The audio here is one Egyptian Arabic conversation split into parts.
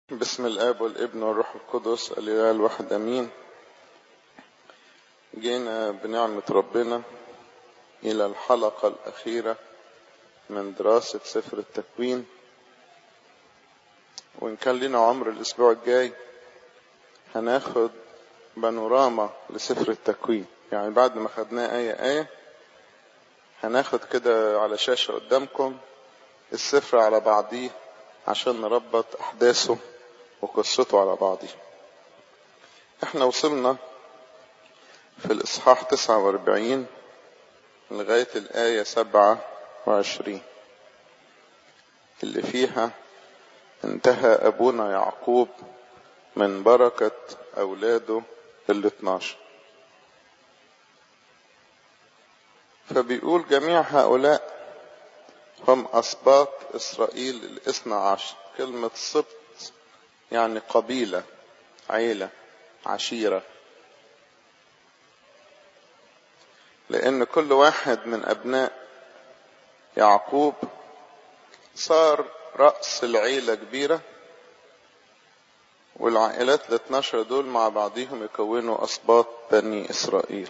بسم الاب والابن والروح القدس الاله الواحد امين جينا بنعمه ربنا الى الحلقه الاخيره من دراسه سفر التكوين وان كان لنا عمر الاسبوع الجاي هناخد بانوراما لسفر التكوين يعني بعد ما خدناه ايه ايه هناخد كده على شاشه قدامكم السفر على بعضيه عشان نربط احداثه وقصته على بعضها احنا وصلنا في الاصحاح 49 لغاية الآية 27 اللي فيها انتهى أبونا يعقوب من بركة أولاده ال 12 فبيقول جميع هؤلاء هم أسباط إسرائيل الاثنى عشر كلمة سبط يعني قبيلة عيلة عشيرة لأن كل واحد من أبناء يعقوب صار رأس العيلة كبيرة والعائلات ال 12 دول مع بعضهم يكونوا أسباط بني إسرائيل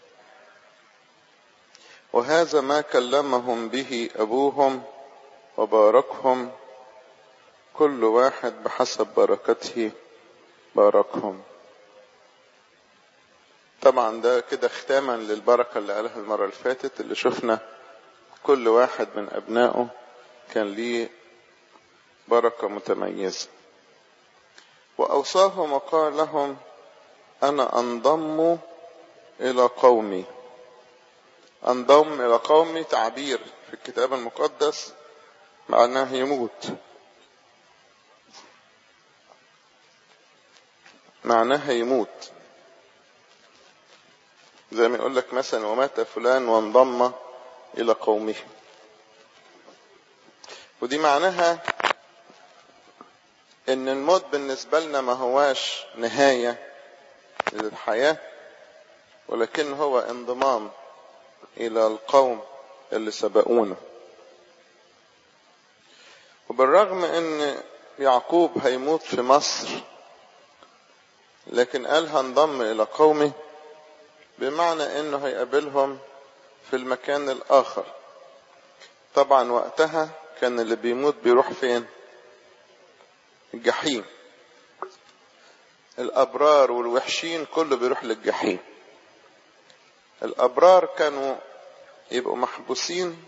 وهذا ما كلمهم به أبوهم وباركهم كل واحد بحسب بركته باركهم طبعا ده كده ختاما للبركة اللي قالها المرة اللي فاتت اللي شفنا كل واحد من أبنائه كان ليه بركة متميزة وأوصاهم وقال لهم أنا أنضم إلى قومي أنضم إلى قومي تعبير في الكتاب المقدس معناه يموت معناها يموت زي ما يقول لك مثلا ومات فلان وانضم الى قومه ودي معناها ان الموت بالنسبه لنا ما هواش نهايه للحياه ولكن هو انضمام الى القوم اللي سبقونا وبالرغم ان يعقوب هيموت في مصر لكن قال هنضم الى قومي بمعنى انه هيقابلهم في المكان الاخر طبعا وقتها كان اللي بيموت بيروح فين الجحيم الابرار والوحشين كله بيروح للجحيم الابرار كانوا يبقوا محبوسين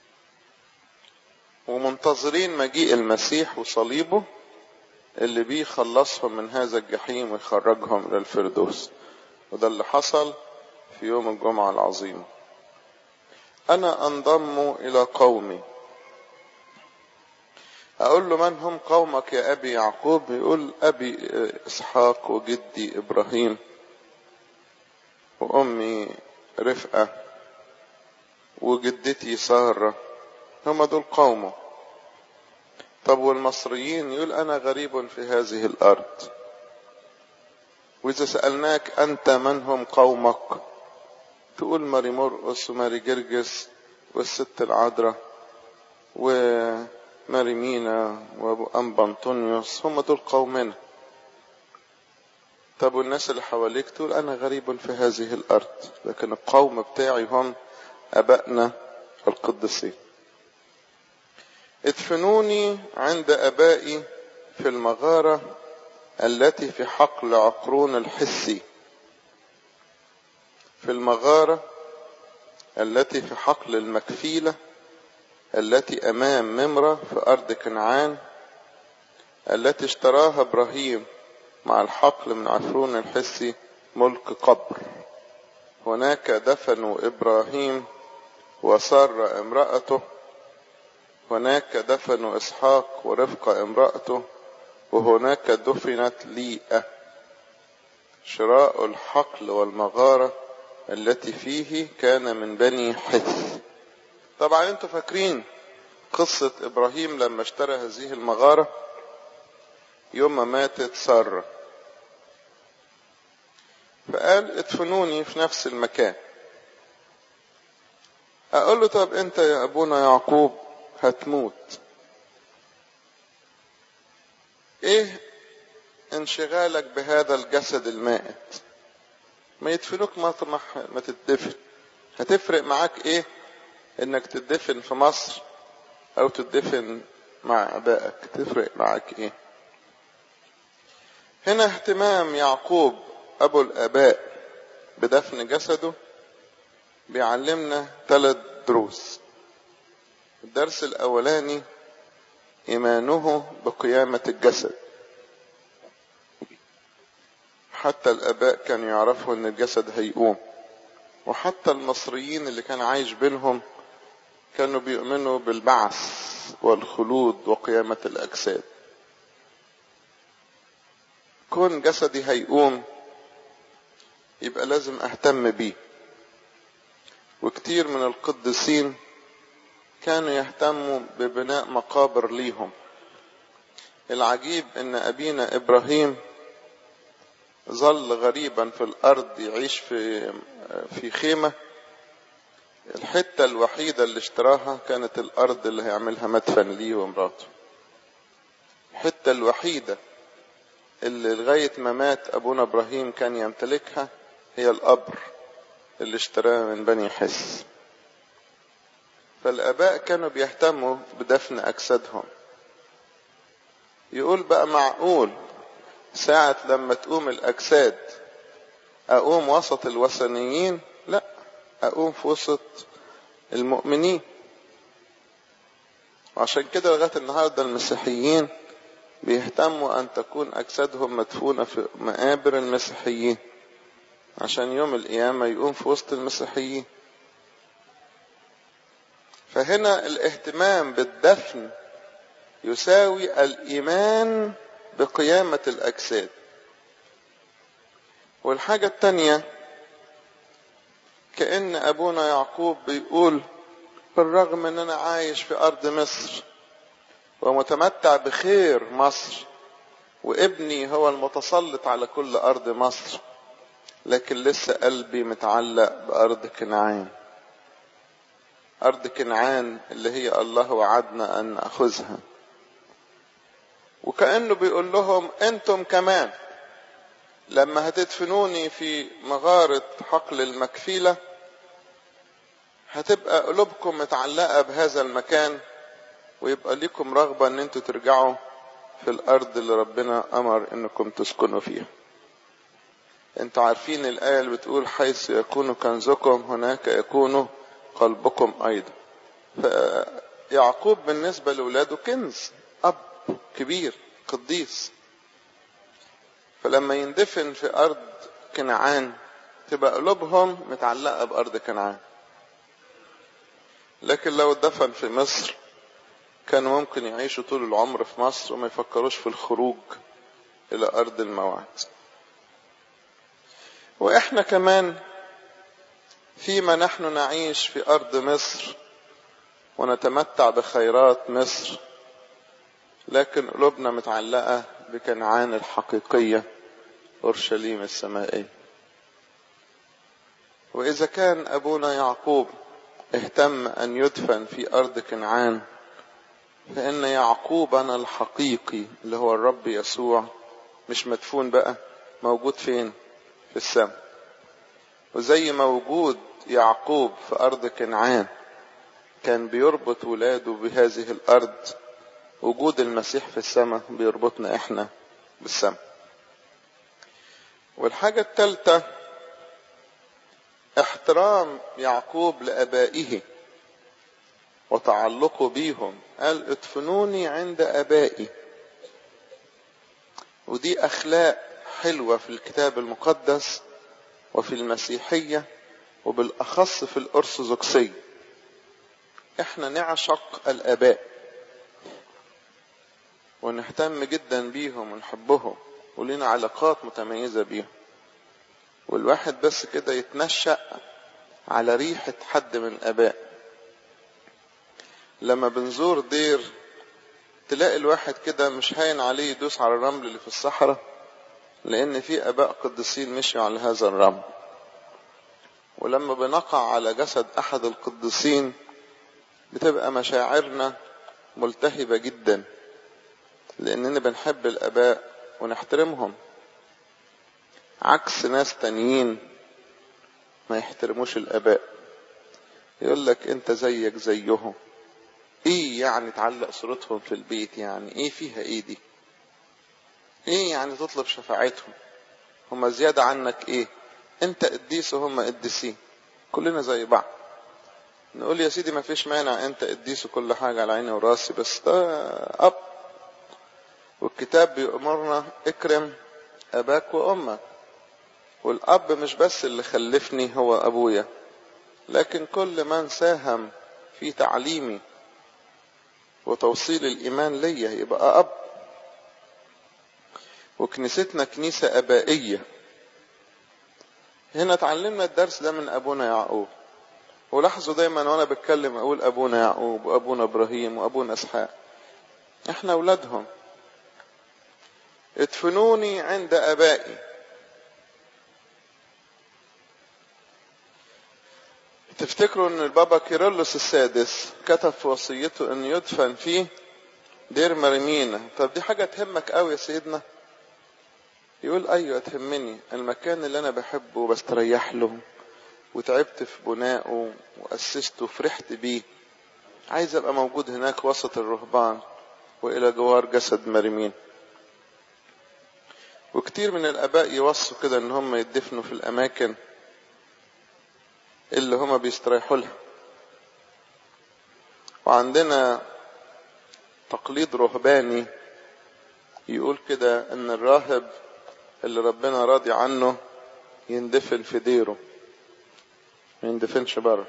ومنتظرين مجيء المسيح وصليبه اللي بيه خلصهم من هذا الجحيم ويخرجهم إلى الفردوس وده اللي حصل في يوم الجمعة العظيمة أنا أنضم إلى قومي أقول له من هم قومك يا أبي يعقوب يقول أبي إسحاق وجدي إبراهيم وأمي رفقة وجدتي سارة هم دول قومه طب والمصريين يقول أنا غريب في هذه الأرض وإذا سألناك أنت من هم قومك تقول ماري مرقس وماري جرجس والست العذراء وماري مينا وأبو أنبا أنطونيوس هم دول قومنا طب والناس اللي حواليك تقول أنا غريب في هذه الأرض لكن القوم بتاعي هم أبائنا القديسين ادفنوني عند ابائي في المغاره التي في حقل عقرون الحسي في المغاره التي في حقل المكفيله التي امام ممره في ارض كنعان التي اشتراها ابراهيم مع الحقل من عفرون الحسي ملك قبر هناك دفنوا ابراهيم وسار امراته هناك دفنوا إسحاق ورفقة امرأته وهناك دفنت ليئة شراء الحقل والمغارة التي فيه كان من بني حث طبعا انتوا فاكرين قصة إبراهيم لما اشترى هذه المغارة يوم ما ماتت سارة فقال ادفنوني في نفس المكان أقول له طب أنت يا أبونا يعقوب هتموت ايه انشغالك بهذا الجسد المائت ما يدفنوك مطرح ما تدفن هتفرق معاك ايه انك تدفن في مصر او تدفن مع ابائك تفرق معاك ايه هنا اهتمام يعقوب ابو الاباء بدفن جسده بيعلمنا ثلاث دروس الدرس الاولاني ايمانه بقيامه الجسد حتى الاباء كانوا يعرفوا ان الجسد هيقوم وحتى المصريين اللي كان عايش بينهم كانوا بيؤمنوا بالبعث والخلود وقيامة الأجساد كون جسدي هيقوم يبقى لازم أهتم بيه وكتير من القديسين كانوا يهتموا ببناء مقابر ليهم العجيب ان ابينا ابراهيم ظل غريبا في الارض يعيش في في خيمه الحته الوحيده اللي اشتراها كانت الارض اللي هيعملها مدفن ليه ومراته الحته الوحيده اللي لغايه ما مات ابونا ابراهيم كان يمتلكها هي القبر اللي اشتراها من بني حس فالاباء كانوا بيهتموا بدفن اجسادهم يقول بقى معقول ساعة لما تقوم الأجساد أقوم وسط الوثنيين لا أقوم في وسط المؤمنين وعشان كده لغاية النهاردة المسيحيين بيهتموا أن تكون أجسادهم مدفونة في مقابر المسيحيين عشان يوم القيامة يقوم في وسط المسيحيين فهنا الاهتمام بالدفن يساوي الإيمان بقيامة الأجساد والحاجة التانية كأن أبونا يعقوب بيقول بالرغم أن أنا عايش في أرض مصر ومتمتع بخير مصر وابني هو المتسلط على كل أرض مصر لكن لسه قلبي متعلق بأرض كنعان أرض كنعان اللي هي الله وعدنا أن نأخذها وكأنه بيقول لهم أنتم كمان لما هتدفنوني في مغارة حقل المكفيلة هتبقى قلوبكم متعلقة بهذا المكان ويبقى لكم رغبة ان انتوا ترجعوا في الارض اللي ربنا امر انكم تسكنوا فيها انتوا عارفين الآية اللي بتقول حيث يكون كنزكم هناك يكون قلبكم ايضا فيعقوب بالنسبة لولاده كنز اب كبير قديس فلما يندفن في ارض كنعان تبقى قلوبهم متعلقة بارض كنعان لكن لو اتدفن في مصر كانوا ممكن يعيشوا طول العمر في مصر وما يفكروش في الخروج الى ارض الموعد واحنا كمان فيما نحن نعيش في ارض مصر ونتمتع بخيرات مصر لكن قلوبنا متعلقة بكنعان الحقيقية أورشليم السمائية وإذا كان أبونا يعقوب اهتم أن يدفن في أرض كنعان فإن يعقوبنا الحقيقي اللي هو الرب يسوع مش مدفون بقى موجود فين في السماء وزي ما وجود يعقوب في أرض كنعان كان بيربط ولاده بهذه الأرض وجود المسيح في السماء بيربطنا احنا بالسماء والحاجة الثالثة احترام يعقوب لأبائه وتعلقه بيهم قال ادفنوني عند أبائي ودي أخلاق حلوة في الكتاب المقدس وفي المسيحية وبالأخص في الأرثوذكسية احنا نعشق الآباء ونهتم جدا بيهم ونحبهم ولنا علاقات متميزة بيهم والواحد بس كده يتنشأ على ريحة حد من الآباء لما بنزور دير تلاقي الواحد كده مش هاين عليه يدوس على الرمل اللي في الصحراء لأن في آباء قديسين مشوا على هذا الرمل ولما بنقع على جسد أحد القديسين بتبقى مشاعرنا ملتهبة جدا لأننا بنحب الآباء ونحترمهم عكس ناس تانيين ما يحترموش الآباء يقول لك أنت زيك زيهم إيه يعني تعلق صورتهم في البيت يعني إيه فيها إيه دي إيه يعني تطلب شفاعتهم هما زيادة عنك إيه أنت قديس وهم قديسين كلنا زي بعض نقول يا سيدي ما فيش مانع أنت قديس وكل حاجة على عيني وراسي بس ده أب والكتاب بيأمرنا اكرم أباك وأمك والأب مش بس اللي خلفني هو أبويا لكن كل من ساهم في تعليمي وتوصيل الإيمان ليا يبقى أب وكنيستنا كنيسة أبائية هنا اتعلمنا الدرس ده من أبونا يعقوب ولاحظوا دايما وأنا بتكلم أقول أبونا يعقوب وأبونا إبراهيم وأبونا إسحاق إحنا أولادهم ادفنوني عند أبائي تفتكروا ان البابا كيرلس السادس كتب في وصيته ان يدفن فيه دير مريمينا طب دي حاجة تهمك قوي يا سيدنا يقول ايوه تهمني المكان اللي انا بحبه وبستريح له وتعبت في بنائه واسسته وفرحت بيه عايز ابقى موجود هناك وسط الرهبان والى جوار جسد مريمين وكتير من الاباء يوصوا كده ان هم يدفنوا في الاماكن اللي هما بيستريحوا لها وعندنا تقليد رهباني يقول كده ان الراهب اللي ربنا راضي عنه يندفن في ديره ما يندفنش بره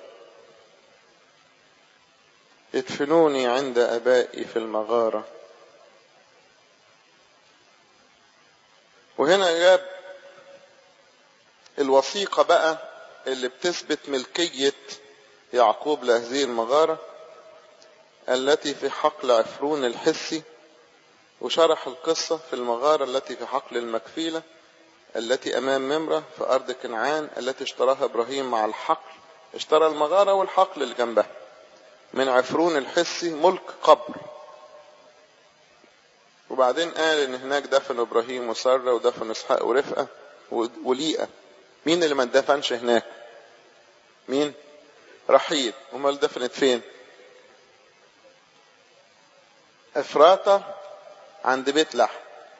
ادفنوني عند ابائي في المغاره وهنا جاب الوثيقه بقى اللي بتثبت ملكية يعقوب لهذه المغارة التي في حقل عفرون الحسي وشرح القصة في المغارة التي في حقل المكفيلة التي أمام ممرة في أرض كنعان التي اشتراها إبراهيم مع الحقل اشترى المغارة والحقل اللي جنبها من عفرون الحسي ملك قبر وبعدين قال ان هناك دفن ابراهيم وساره ودفن اسحاق ورفقه وليئه مين اللي ما اتدفنش هناك مين رحيل امال دفنت فين افراطة عند بيت لحم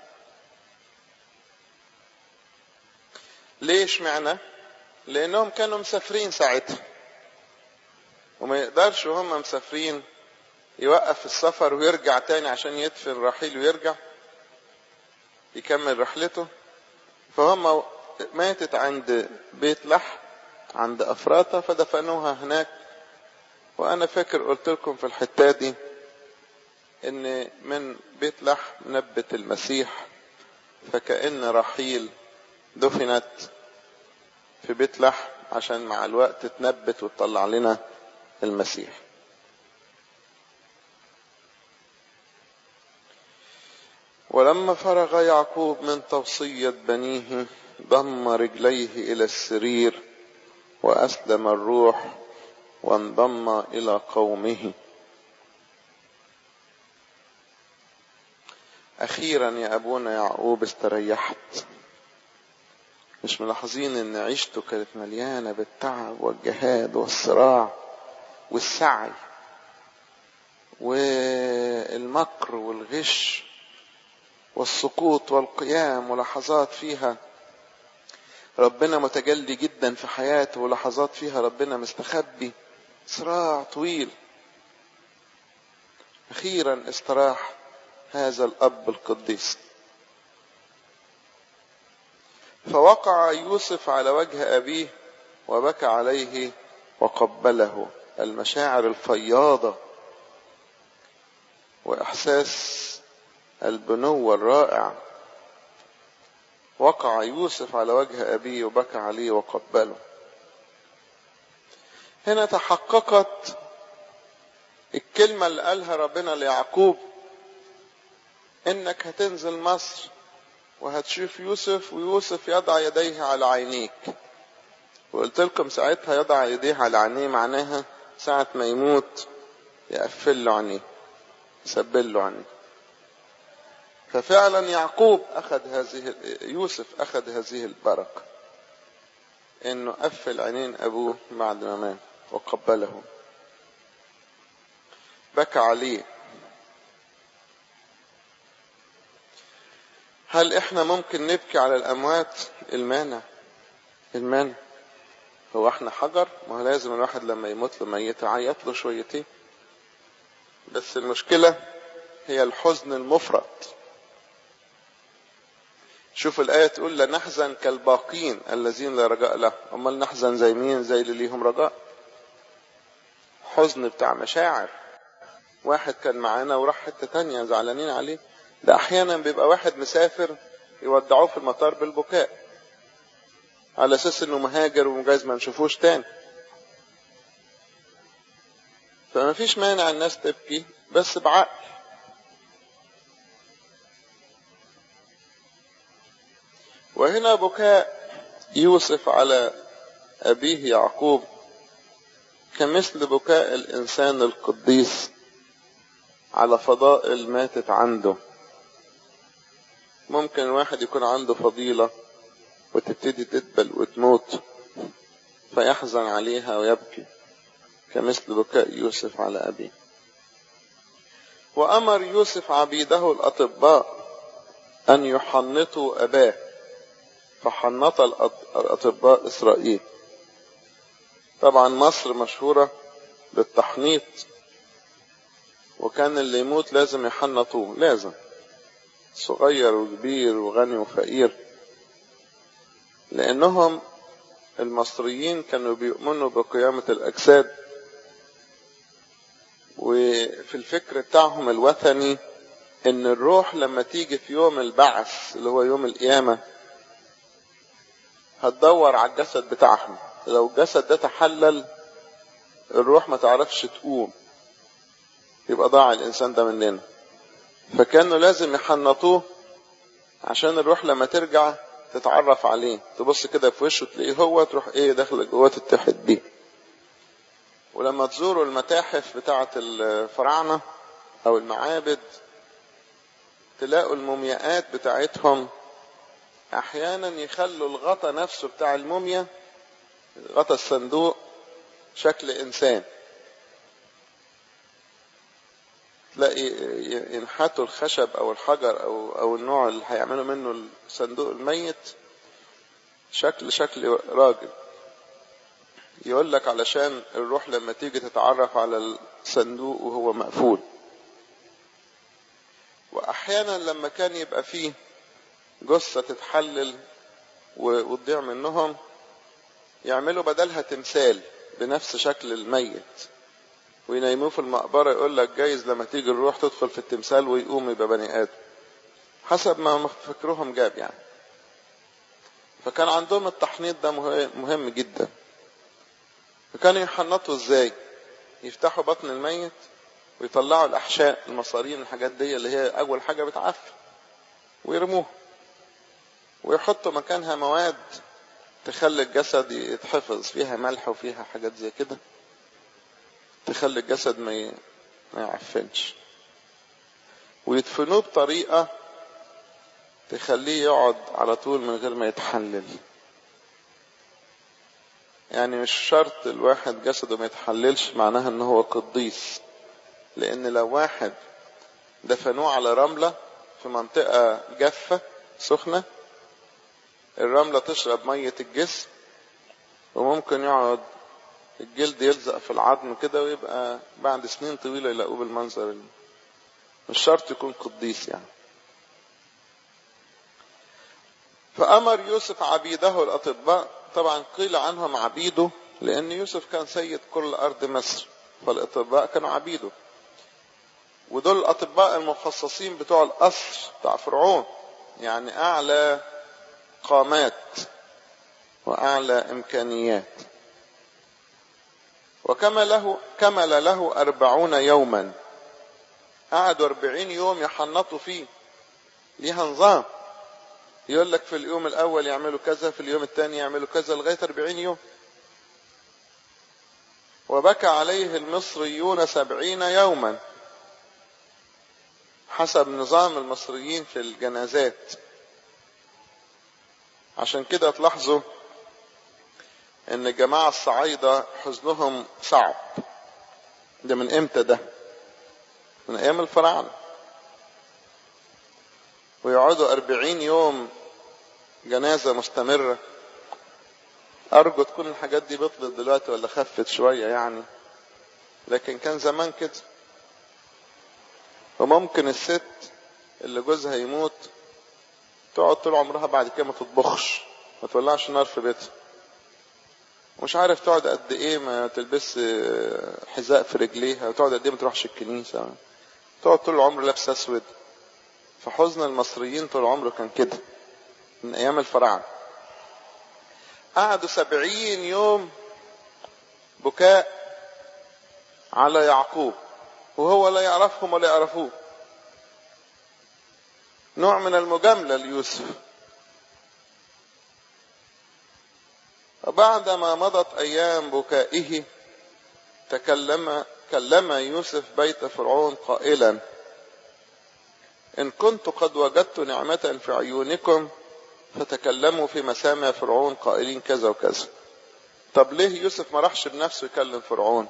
ليش معنى لانهم كانوا مسافرين ساعتها وما يقدرش وهم مسافرين يوقف السفر ويرجع تاني عشان يدفن رحيل ويرجع يكمل رحلته فهم ماتت عند بيت لحم عند أفراطة فدفنوها هناك وأنا فاكر قلت لكم في الحتة دي إن من بيت لحم نبت المسيح فكأن رحيل دفنت في بيت لحم عشان مع الوقت تنبت وتطلع لنا المسيح ولما فرغ يعقوب من توصية بنيه ضم رجليه إلى السرير وأسلم الروح وانضم إلى قومه أخيرا يا أبونا يعقوب استريحت مش ملاحظين ان عيشته كانت مليانة بالتعب والجهاد والصراع والسعي والمكر والغش والسقوط والقيام ولحظات فيها ربنا متجلي جدا في حياته ولحظات فيها ربنا مستخبي صراع طويل اخيرا استراح هذا الاب القديس فوقع يوسف على وجه ابيه وبكى عليه وقبله المشاعر الفياضه واحساس البنوه الرائع وقع يوسف على وجه أبيه وبكى عليه وقبله هنا تحققت الكلمة اللي قالها ربنا ليعقوب إنك هتنزل مصر وهتشوف يوسف ويوسف يضع يديه على عينيك وقلت لكم ساعتها يضع يديه على عينيه معناها ساعة ما يموت يقفل له عينيه يسبل له عينيه ففعلا يعقوب أخذ هذه يوسف أخذ هذه البركة إنه قفل عينين أبوه بعد ما مات وقبله بكى عليه هل احنا ممكن نبكي على الاموات المانع المانع هو احنا حجر ما هو لازم الواحد لما يموت له ميت يعيط له شويتين بس المشكله هي الحزن المفرط شوف الآية تقول لا نحزن كالباقين الذين لا رجاء له أمال نحزن زي مين زي اللي ليهم رجاء حزن بتاع مشاعر واحد كان معانا وراح حتة تانية زعلانين عليه ده أحيانا بيبقى واحد مسافر يودعوه في المطار بالبكاء على أساس إنه مهاجر ومجاز ما نشوفوش تاني فما فيش مانع الناس تبكي بس بعقل وهنا بكاء يوسف على أبيه يعقوب كمثل بكاء الإنسان القديس على فضائل ماتت عنده ممكن الواحد يكون عنده فضيلة وتبتدي تدبل وتموت فيحزن عليها ويبكي كمثل بكاء يوسف على أبيه وأمر يوسف عبيده الأطباء أن يحنطوا أباه فحنط الأطباء إسرائيل طبعا مصر مشهورة بالتحنيط وكان اللي يموت لازم يحنطوه لازم صغير وكبير وغني وفقير لأنهم المصريين كانوا بيؤمنوا بقيامة الأجساد وفي الفكر بتاعهم الوثني إن الروح لما تيجي في يوم البعث اللي هو يوم القيامة هتدور على الجسد بتاعهم لو الجسد ده تحلل الروح ما تعرفش تقوم يبقى ضاع الإنسان ده مننا فكانوا لازم يحنطوه عشان الروح لما ترجع تتعرف عليه تبص كده في وشه تلاقيه هو تروح ايه داخل جوه تتحد بيه ولما تزوروا المتاحف بتاعة الفراعنة او المعابد تلاقوا المومياءات بتاعتهم احيانا يخلوا الغطا نفسه بتاع الموميا غطا الصندوق شكل انسان تلاقي ينحتوا الخشب او الحجر او او النوع اللي هيعملوا منه الصندوق الميت شكل شكل راجل يقول لك علشان الروح لما تيجي تتعرف على الصندوق وهو مقفول واحيانا لما كان يبقى فيه جثه تتحلل وتضيع منهم يعملوا بدلها تمثال بنفس شكل الميت وينيموه في المقبرة يقول لك جايز لما تيجي الروح تدخل في التمثال ويقوم يبقى بني آدم حسب ما فكرهم جاب يعني فكان عندهم التحنيط ده مهم جدا فكانوا يحنطوا ازاي يفتحوا بطن الميت ويطلعوا الأحشاء المصارين الحاجات دي اللي هي أول حاجة بتعفن ويرموها ويحطوا مكانها مواد تخلي الجسد يتحفظ فيها ملح وفيها حاجات زي كده تخلي الجسد ما ما يعفنش ويدفنوه بطريقة تخليه يقعد على طول من غير ما يتحلل يعني مش شرط الواحد جسده ما يتحللش معناها ان هو قديس لان لو واحد دفنوه على رملة في منطقة جافة سخنة الرملة تشرب مية الجسم وممكن يقعد الجلد يلزق في العظم كده ويبقى بعد سنين طويلة يلاقوه بالمنظر مش شرط يكون قديس يعني فأمر يوسف عبيده الأطباء طبعا قيل عنهم عبيده لأن يوسف كان سيد كل أرض مصر فالأطباء كانوا عبيده ودول الأطباء المخصصين بتوع القصر بتاع فرعون يعني أعلى قامات وأعلى إمكانيات وكما له كمل له أربعون يوما قعدوا أربعين يوم يحنطوا فيه ليها نظام يقول لك في اليوم الأول يعملوا كذا في اليوم الثاني يعملوا كذا لغاية أربعين يوم وبكى عليه المصريون سبعين يوما حسب نظام المصريين في الجنازات عشان كده تلاحظوا ان الجماعة الصعايدة حزنهم صعب ده من امتى ده من ايام الفراعنة ويقعدوا أربعين يوم جنازة مستمرة أرجو تكون الحاجات دي بطلت دلوقتي ولا خفت شوية يعني لكن كان زمان كده وممكن الست اللي جوزها يموت تقعد طول عمرها بعد كده ما تطبخش ما تولعش نار في بيتها مش عارف تقعد قد ايه ما تلبس حذاء في رجليها وتقعد قد ايه ما تروحش الكنيسة تقعد طول العمر لابسه اسود فحزن المصريين طول عمره كان كده من ايام الفراعنة قعدوا سبعين يوم بكاء على يعقوب وهو لا يعرفهم ولا يعرفوه نوع من المجاملة ليوسف وبعدما مضت أيام بكائه تكلم كلم يوسف بيت فرعون قائلا إن كنت قد وجدت نعمة في عيونكم فتكلموا في مسامع فرعون قائلين كذا وكذا طب ليه يوسف ما راحش بنفسه يكلم فرعون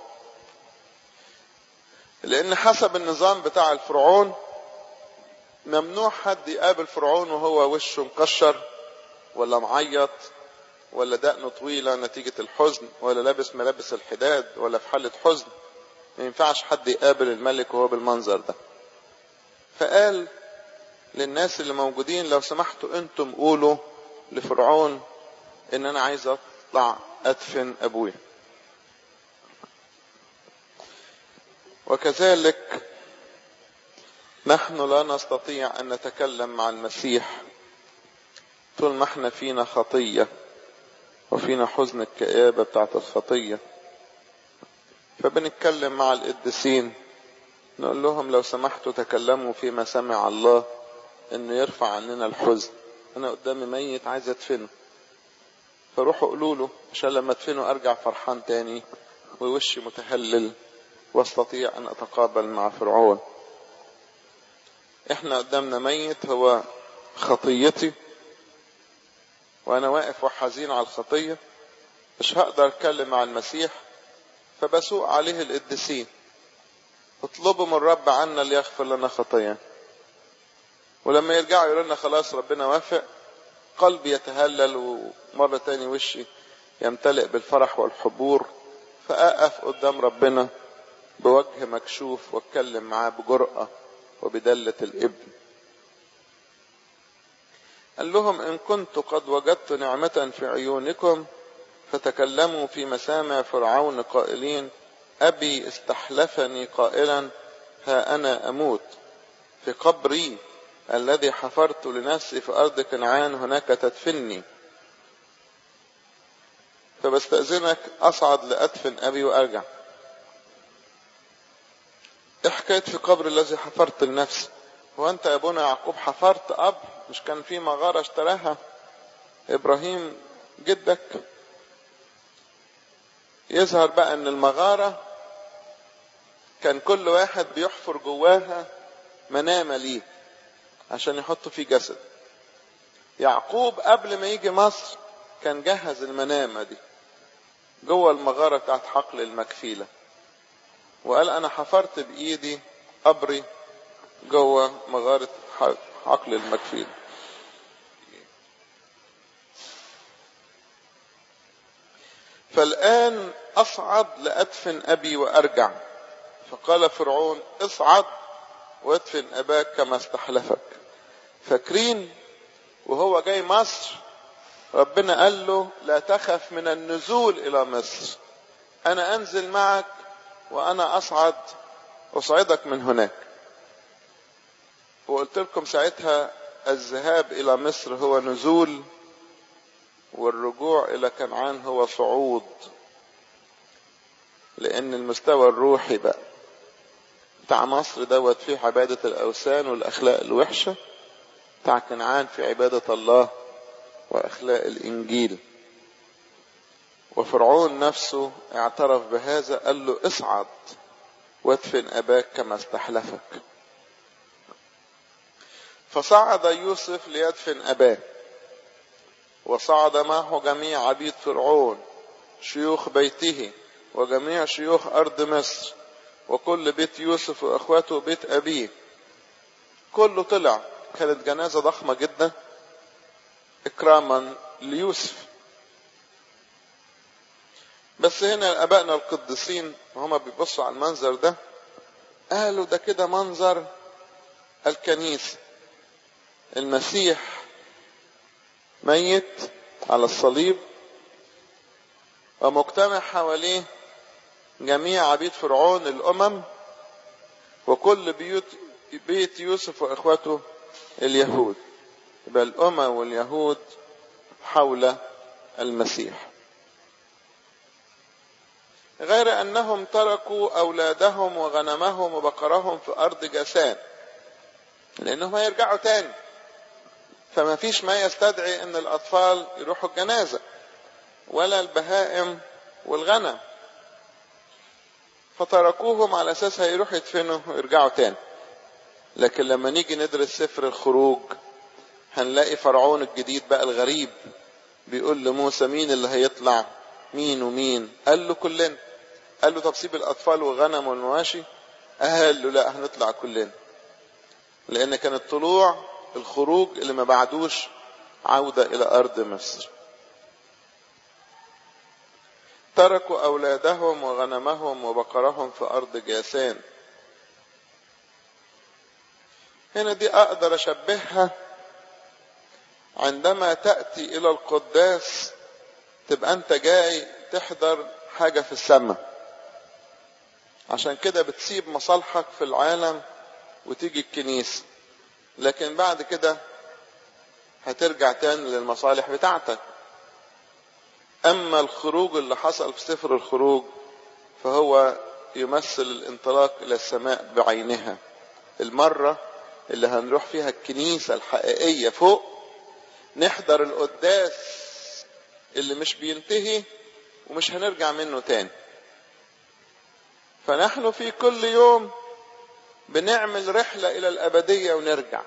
لأن حسب النظام بتاع الفرعون ممنوع حد يقابل فرعون وهو وشه مكشر ولا معيط ولا دقنه طويلة نتيجة الحزن ولا لابس ملابس الحداد ولا في حالة حزن ما ينفعش حد يقابل الملك وهو بالمنظر ده فقال للناس اللي موجودين لو سمحتوا انتم قولوا لفرعون ان انا عايز اطلع ادفن ابويا وكذلك نحن لا نستطيع ان نتكلم مع المسيح طول ما احنا فينا خطيه وفينا حزن الكآبة بتاعت الخطية فبنتكلم مع القديسين نقول لهم لو سمحتوا تكلموا فيما سمع الله انه يرفع عننا الحزن انا قدامي ميت عايز ادفنه فروحوا قولوا له عشان لما ادفنه ارجع فرحان تاني ووشي متهلل واستطيع ان اتقابل مع فرعون احنا قدامنا ميت هو خطيتي وانا واقف وحزين على الخطية مش هقدر اتكلم مع المسيح فبسوق عليه القديسين اطلبوا من الرب عنا ليغفر لنا خطايانا ولما يرجعوا يقولوا لنا خلاص ربنا وافق قلبي يتهلل ومرة تاني وشي يمتلئ بالفرح والحبور فأقف قدام ربنا بوجه مكشوف واتكلم معاه بجرأة وبدلة الابن قال لهم إن كنت قد وجدت نعمة في عيونكم فتكلموا في مسامع فرعون قائلين أبي استحلفني قائلا ها أنا أموت في قبري الذي حفرت لنفسي في أرض كنعان هناك تدفني فبستأذنك أصعد لأدفن أبي وأرجع إيه حكاية في قبر الذي حفرت لنفسي هو أنت يا أبونا يعقوب حفرت قبر مش كان في مغارة اشتراها إبراهيم جدك يظهر بقى ان المغارة كان كل واحد بيحفر جواها منامة ليه عشان يحطوا فيه جسد يعقوب قبل ما يجي مصر كان جهز المنامة دي جوه المغارة بتاعت حقل المكفيلة وقال انا حفرت بايدي قبري جوه مغارة حقل المكفيلة فالآن أصعد لأدفن أبي وأرجع فقال فرعون اصعد وادفن أباك كما استحلفك فاكرين وهو جاي مصر ربنا قال له لا تخف من النزول إلى مصر أنا أنزل معك وأنا أصعد أصعدك من هناك وقلت لكم ساعتها الذهاب إلى مصر هو نزول والرجوع الى كنعان هو صعود لان المستوى الروحي بقى بتاع مصر دوت فيه عبادة الاوثان والاخلاق الوحشة بتاع كنعان في عبادة الله واخلاق الانجيل وفرعون نفسه اعترف بهذا قال له اصعد وادفن اباك كما استحلفك فصعد يوسف ليدفن أباه وصعد معه جميع عبيد فرعون شيوخ بيته وجميع شيوخ أرض مصر وكل بيت يوسف وأخواته بيت أبيه كله طلع كانت جنازة ضخمة جدا إكراما ليوسف بس هنا أبائنا القديسين وهما بيبصوا على المنظر ده قالوا ده كده منظر الكنيسة المسيح ميت على الصليب ومجتمع حواليه جميع عبيد فرعون الأمم وكل بيوت بيت يوسف وإخوته اليهود يبقى الأمم واليهود حول المسيح غير أنهم تركوا أولادهم وغنمهم وبقرهم في أرض جاسان لأنهم هيرجعوا تاني فما فيش ما يستدعي أن الأطفال يروحوا الجنازة ولا البهائم والغنم فتركوهم على أساس هيروحوا يدفنوا ويرجعوا تاني لكن لما نيجي ندرس سفر الخروج هنلاقي فرعون الجديد بقى الغريب بيقول لموسى مين اللي هيطلع مين ومين قال له كلنا قال له طب سيب الاطفال والغنم والمواشي قال له لا هنطلع كلنا لان كان الطلوع الخروج اللي ما بعدوش عودة الى ارض مصر تركوا اولادهم وغنمهم وبقرهم في ارض جاسان هنا دي اقدر اشبهها عندما تأتي الى القداس تبقى انت جاي تحضر حاجة في السماء عشان كده بتسيب مصالحك في العالم وتيجي الكنيسة لكن بعد كده هترجع تاني للمصالح بتاعتك اما الخروج اللي حصل في سفر الخروج فهو يمثل الانطلاق الى السماء بعينها المرة اللي هنروح فيها الكنيسة الحقيقية فوق نحضر القداس اللي مش بينتهي ومش هنرجع منه تاني فنحن في كل يوم بنعمل رحلة إلى الأبدية ونرجع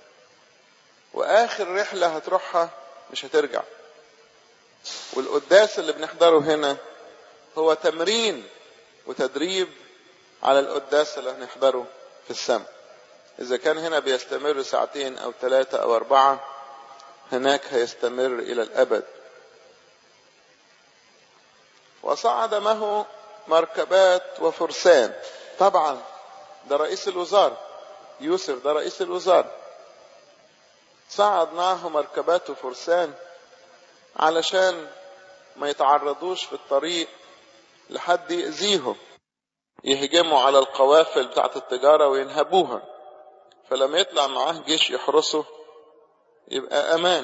وآخر رحلة هتروحها مش هترجع والقداس اللي بنحضره هنا هو تمرين وتدريب على القداس اللي هنحضره في السماء إذا كان هنا بيستمر ساعتين أو ثلاثة أو أربعة هناك هيستمر إلى الأبد وصعد معه مركبات وفرسان طبعا ده رئيس الوزارة يوسف ده رئيس الوزارة صعد معه مركبات وفرسان علشان ما يتعرضوش في الطريق لحد يأذيهم يهجموا على القوافل بتاعت التجارة وينهبوها فلما يطلع معاه جيش يحرسه يبقى أمان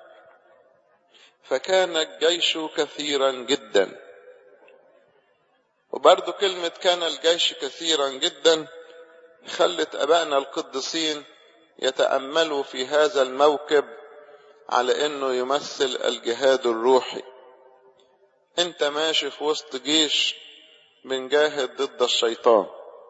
فكان الجيش كثيرا جدا وبرضو كلمة كان الجيش كثيرا جدا خلت أبائنا القديسين يتأملوا في هذا الموكب على انه يمثل الجهاد الروحي انت ماشي في وسط جيش بنجاهد ضد الشيطان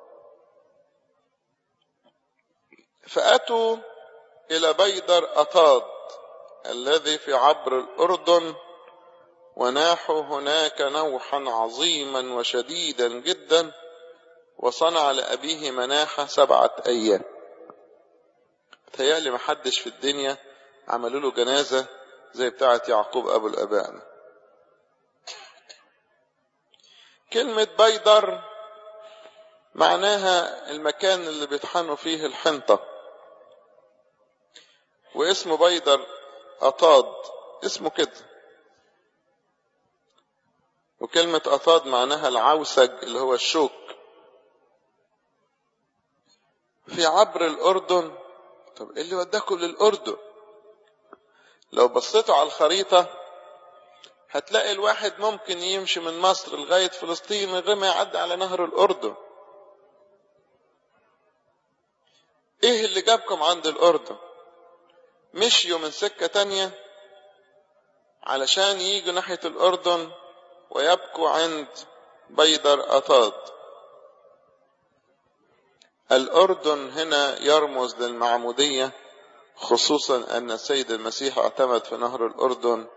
فأتوا إلى بيدر أطاد الذي في عبر الأردن وناحوا هناك نوحا عظيما وشديدا جدا وصنع لأبيه مناحة سبعة أيام تهيألي محدش في الدنيا عملوا له جنازة زي بتاعة يعقوب أبو الأباء كلمة بيدر معناها المكان اللي بيطحنوا فيه الحنطة واسمه بيدر أطاد اسمه كده وكلمة أطاد معناها العوسج اللي هو الشوك في عبر الأردن طب إيه اللي وداكم للأردن لو بصيتوا على الخريطة هتلاقي الواحد ممكن يمشي من مصر لغاية فلسطين من غير ما يعدي على نهر الأردن ايه اللي جابكم عند الأردن مشيوا من سكة تانية علشان يجوا ناحية الأردن ويبكوا عند بيدر أطاد الأردن هنا يرمز للمعمودية خصوصا أن السيد المسيح اعتمد في نهر الأردن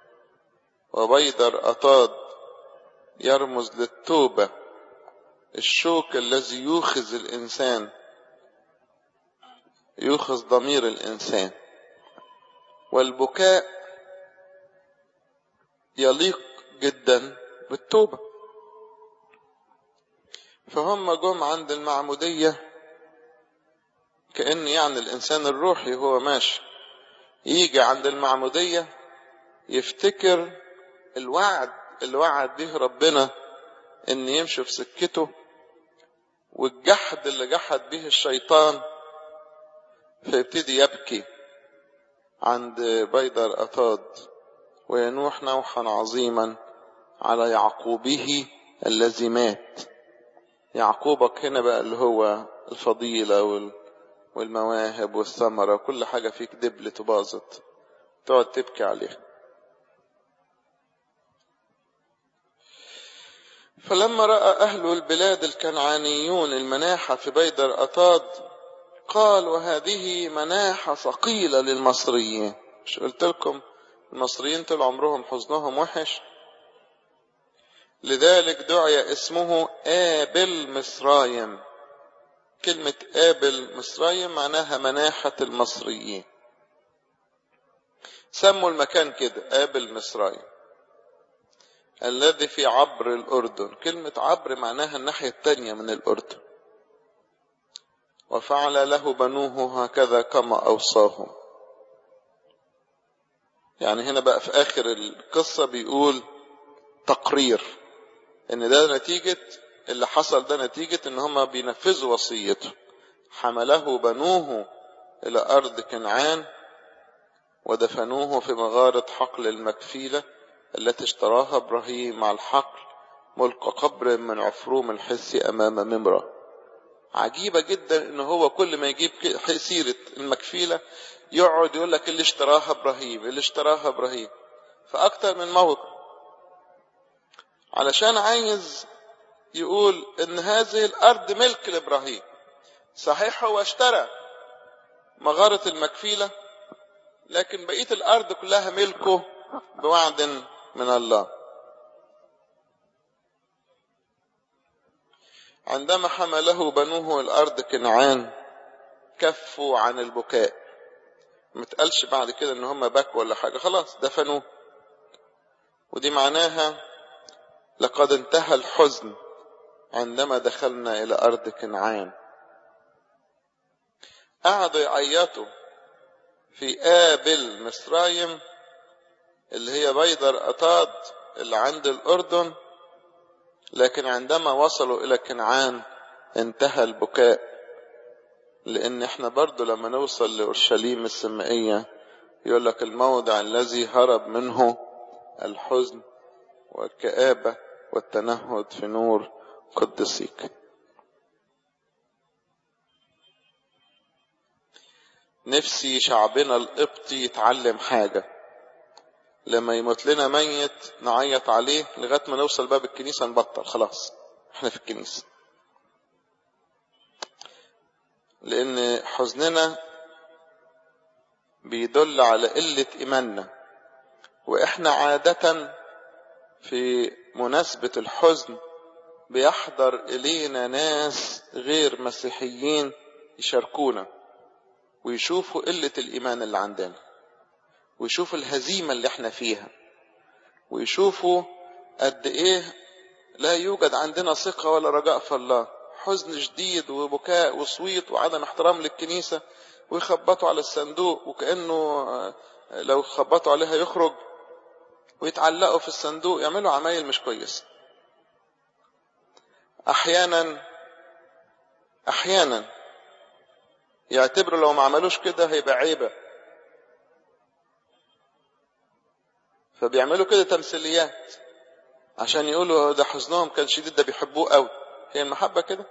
وبيدر أطاد يرمز للتوبة الشوك الذي يوخز الإنسان يوخز ضمير الإنسان والبكاء يليق جدا بالتوبة فهم جم عند المعمودية كأن يعني الإنسان الروحي هو ماشي يجي عند المعمودية يفتكر الوعد اللي وعد به ربنا ان يمشي في سكته والجحد اللي جحد به الشيطان فيبتدي يبكي عند بيدر أطاد وينوح نوحا عظيما على يعقوبه الذي مات يعقوبك هنا بقى اللي هو الفضيلة والمواهب والثمرة وكل حاجة فيك دبلت وباظت تقعد تبكي عليها فلما رأى أهل البلاد الكنعانيون المناحة في بيدر أطاد قال وهذه مناحة ثقيلة للمصريين مش قلت لكم المصريين طول عمرهم حزنهم وحش لذلك دعي اسمه آبل مصرايم كلمة آبل مصرايم معناها مناحة المصريين سموا المكان كده آبل مصرايم الذي في عبر الأردن كلمة عبر معناها الناحية التانية من الأردن وفعل له بنوه هكذا كما أوصاهم يعني هنا بقى في آخر القصة بيقول تقرير إن ده نتيجة اللي حصل ده نتيجة إن هما بينفذوا وصيته حمله بنوه إلى أرض كنعان ودفنوه في مغارة حقل المكفيلة التي اشتراها إبراهيم مع الحقل ملك قبر من عفروم الحسي أمام ممرة عجيبة جدا إن هو كل ما يجيب سيرة المكفيلة يقعد يقول لك اللي اشتراها إبراهيم اللي اشتراها إبراهيم فأكتر من موضع علشان عايز يقول إن هذه الأرض ملك لإبراهيم صحيح هو اشترى مغارة المكفيلة لكن بقية الأرض كلها ملكه بوعد من الله عندما حمله بنوه الأرض كنعان كفوا عن البكاء ما تقالش بعد كده ان هم بكوا ولا حاجة خلاص دفنوه ودي معناها لقد انتهى الحزن عندما دخلنا إلى أرض كنعان قعدوا يعيطوا في آبل مصرايم اللي هي بيدر أطاد اللي عند الأردن لكن عندما وصلوا إلى كنعان انتهى البكاء لأن احنا برضو لما نوصل لأورشليم السمائية يقول لك الموضع الذي هرب منه الحزن والكآبة والتنهد في نور قدسيك نفسي شعبنا القبطي يتعلم حاجة لما يموت لنا ميت نعيط عليه لغاية ما نوصل باب الكنيسة نبطل خلاص احنا في الكنيسة لأن حزننا بيدل على قلة إيماننا وإحنا عادة في مناسبة الحزن بيحضر إلينا ناس غير مسيحيين يشاركونا ويشوفوا قلة الإيمان اللي عندنا ويشوفوا الهزيمة اللي احنا فيها ويشوفوا قد ايه لا يوجد عندنا ثقة ولا رجاء في الله حزن شديد وبكاء وصويت وعدم احترام للكنيسة ويخبطوا على الصندوق وكأنه لو خبطوا عليها يخرج ويتعلقوا في الصندوق يعملوا عمايل مش كويسة احيانا احيانا يعتبروا لو ما عملوش كده هيبقى عيبه فبيعملوا كده تمثيليات عشان يقولوا ده حزنهم كان شديد ده بيحبوه قوي هي المحبة كده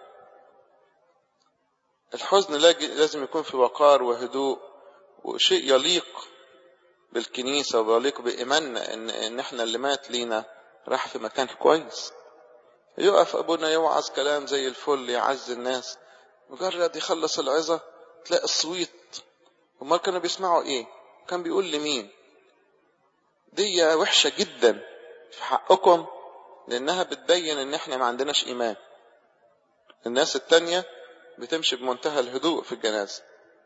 الحزن لازم يكون في وقار وهدوء وشيء يليق بالكنيسة ويليق بإيماننا إن, إن إحنا اللي مات لينا راح في مكان كويس يقف أبونا يوعظ كلام زي الفل يعز الناس مجرد يخلص العظة تلاقي الصويت امال كانوا بيسمعوا ايه كان بيقول لمين دي وحشة جدا في حقكم لانها بتبين ان احنا ما عندناش ايمان الناس التانية بتمشي بمنتهى الهدوء في الجنازة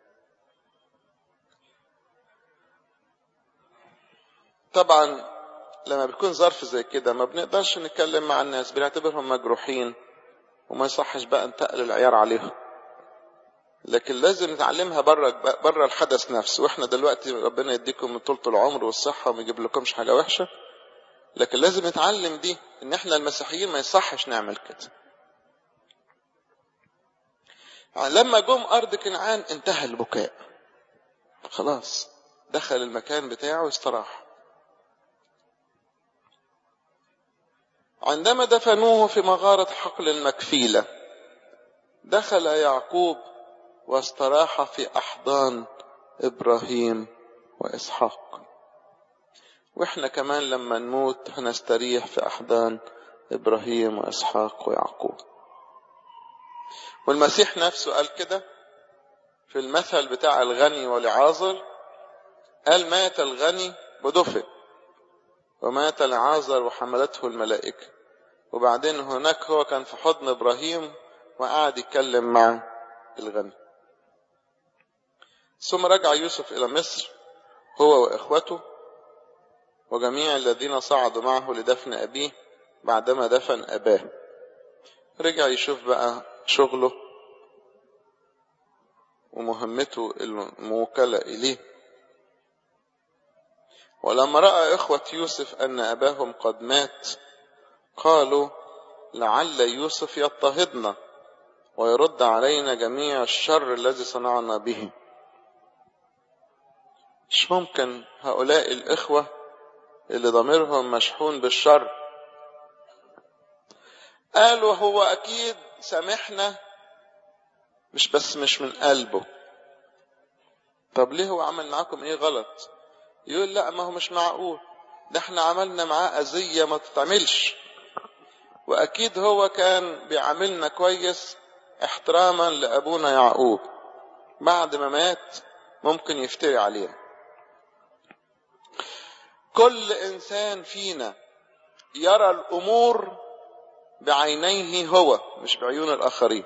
طبعا لما بيكون ظرف زي كده ما بنقدرش نتكلم مع الناس بنعتبرهم مجروحين وما يصحش بقى نتقل العيار عليهم لكن لازم نتعلمها بره بره الحدث نفسه واحنا دلوقتي ربنا يديكم من طولة العمر والصحة وما يجيب لكمش حاجة وحشة لكن لازم نتعلم دي ان احنا المسيحيين ما يصحش نعمل كده لما جم ارض كنعان انتهى البكاء خلاص دخل المكان بتاعه واستراح عندما دفنوه في مغارة حقل المكفيلة دخل يعقوب واستراح في أحضان إبراهيم وإسحاق وإحنا كمان لما نموت هنستريح في أحضان إبراهيم وإسحاق ويعقوب والمسيح نفسه قال كده في المثل بتاع الغني والعازر قال مات الغني ودفن ومات العازر وحملته الملائكة وبعدين هناك هو كان في حضن إبراهيم وقعد يتكلم مع الغني ثم رجع يوسف إلى مصر هو وإخوته وجميع الذين صعدوا معه لدفن أبيه بعدما دفن أباه رجع يشوف بقى شغله ومهمته الموكلة إليه ولما رأى إخوة يوسف أن أباهم قد مات قالوا لعل يوسف يضطهدنا ويرد علينا جميع الشر الذي صنعنا به مش ممكن هؤلاء الإخوة اللي ضميرهم مشحون بالشر قالوا هو أكيد سامحنا مش بس مش من قلبه طب ليه هو عمل معاكم ايه غلط يقول لا ما هو مش معقول ده احنا عملنا معاه أذية ما تتعملش وأكيد هو كان بيعاملنا كويس احتراما لأبونا يعقوب بعد ما مات ممكن يفتري علينا كل إنسان فينا يرى الأمور بعينيه هو مش بعيون الآخرين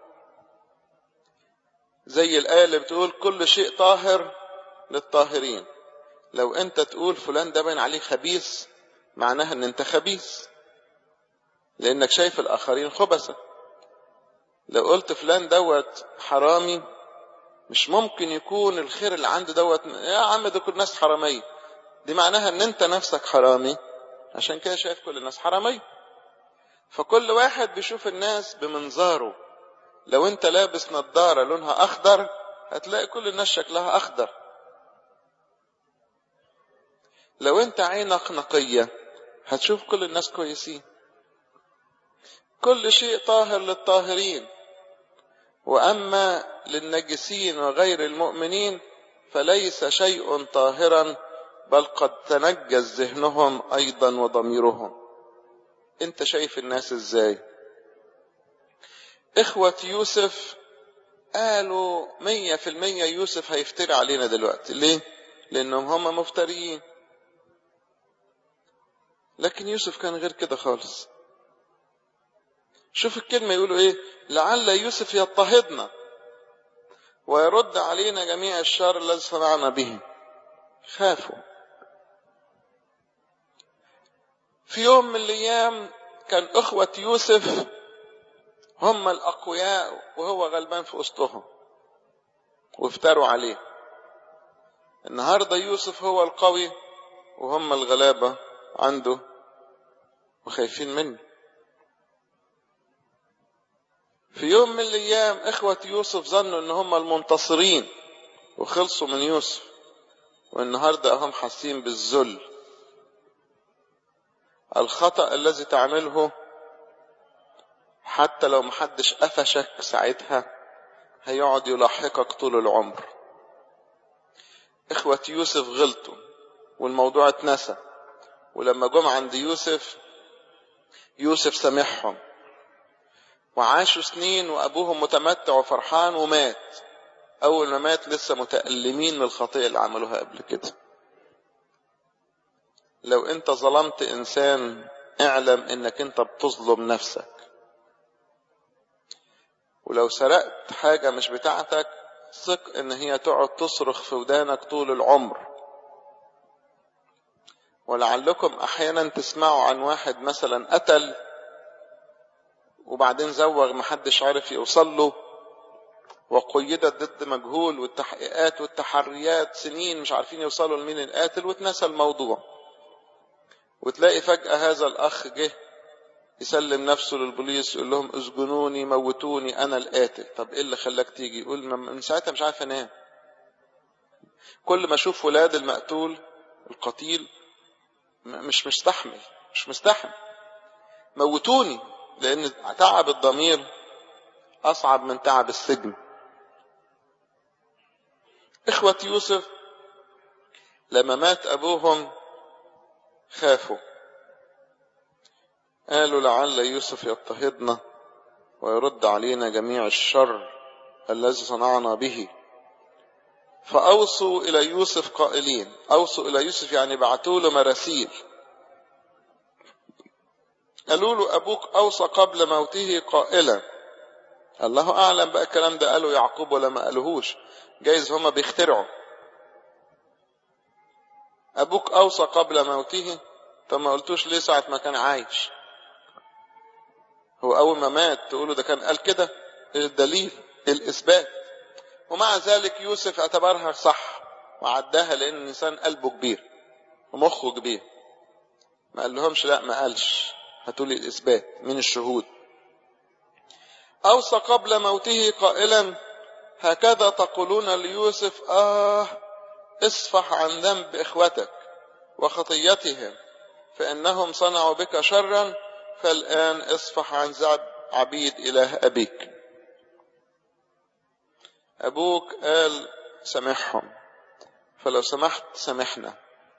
زي الآية اللي بتقول كل شيء طاهر للطاهرين لو أنت تقول فلان ده باين عليه خبيث معناها أن أنت خبيث لأنك شايف الآخرين خبثة لو قلت فلان دوت حرامي مش ممكن يكون الخير اللي عنده دوت يا عم ده كل الناس حرامية دي معناها ان انت نفسك حرامي عشان كده شايف كل الناس حرامية فكل واحد بيشوف الناس بمنظاره لو انت لابس نظارة لونها اخضر هتلاقي كل الناس شكلها اخضر لو انت عينك نقية هتشوف كل الناس كويسين كل شيء طاهر للطاهرين واما للنجسين وغير المؤمنين فليس شيء طاهرا بل قد تنجس ذهنهم ايضا وضميرهم انت شايف الناس ازاي اخوة يوسف قالوا مية في المية يوسف هيفتري علينا دلوقتي ليه لانهم هم مفتريين لكن يوسف كان غير كده خالص شوف الكلمة يقولوا ايه لعل يوسف يضطهدنا ويرد علينا جميع الشر الذي صنعنا به خافوا في يوم من الايام كان اخوة يوسف هم الاقوياء وهو غلبان في وسطهم وافتروا عليه النهارده يوسف هو القوي وهم الغلابة عنده وخايفين منه في يوم من الايام اخوة يوسف ظنوا ان هم المنتصرين وخلصوا من يوسف والنهاردة هم حاسين بالذل الخطأ الذي تعمله حتى لو محدش قفشك ساعتها هيقعد يلاحقك طول العمر اخوة يوسف غلطوا والموضوع اتنسى ولما جم عند يوسف يوسف سامحهم وعاشوا سنين وابوهم متمتع وفرحان ومات أول ما مات لسه متألمين من الخطيئة اللي عملوها قبل كده لو أنت ظلمت إنسان اعلم إنك أنت بتظلم نفسك ولو سرقت حاجة مش بتاعتك ثق إن هي تقعد تصرخ في ودانك طول العمر ولعلكم أحيانا تسمعوا عن واحد مثلا قتل وبعدين زوغ محدش عارف يوصل له وقيدت ضد مجهول والتحقيقات والتحريات سنين مش عارفين يوصلوا لمين القاتل واتنسى الموضوع وتلاقي فجأة هذا الأخ جه يسلم نفسه للبوليس يقول لهم اسجنوني موتوني أنا القاتل طب إيه اللي خلاك تيجي يقول من ساعتها مش عارف أنام كل ما أشوف ولاد المقتول القتيل مش مستحمل مش مستحمل موتوني لأن تعب الضمير أصعب من تعب السجن إخوة يوسف لما مات أبوهم خافوا قالوا لعل يوسف يضطهدنا ويرد علينا جميع الشر الذي صنعنا به فأوصوا إلى يوسف قائلين أوصوا إلى يوسف يعني بعتوا له مراسيل قالوا له أبوك أوصى قبل موته قائلا الله أعلم بقى الكلام ده قاله يعقوب ولا ما قالوهوش جايز هما بيخترعوا أبوك أوصى قبل موته طب ما قلتوش ليه ساعة ما كان عايش هو أول ما مات تقولوا ده كان قال كده الدليل الإثبات ومع ذلك يوسف اعتبرها صح وعداها لأن الإنسان قلبه كبير ومخه كبير ما قال لهمش لا ما قالش هاتولي الإثبات من الشهود أوصى قبل موته قائلا هكذا تقولون ليوسف آه اصفح عن ذنب إخوتك وخطيتهم فإنهم صنعوا بك شرا فالآن اصفح عن ذنب عبيد إله أبيك أبوك قال سامحهم فلو سمحت سامحنا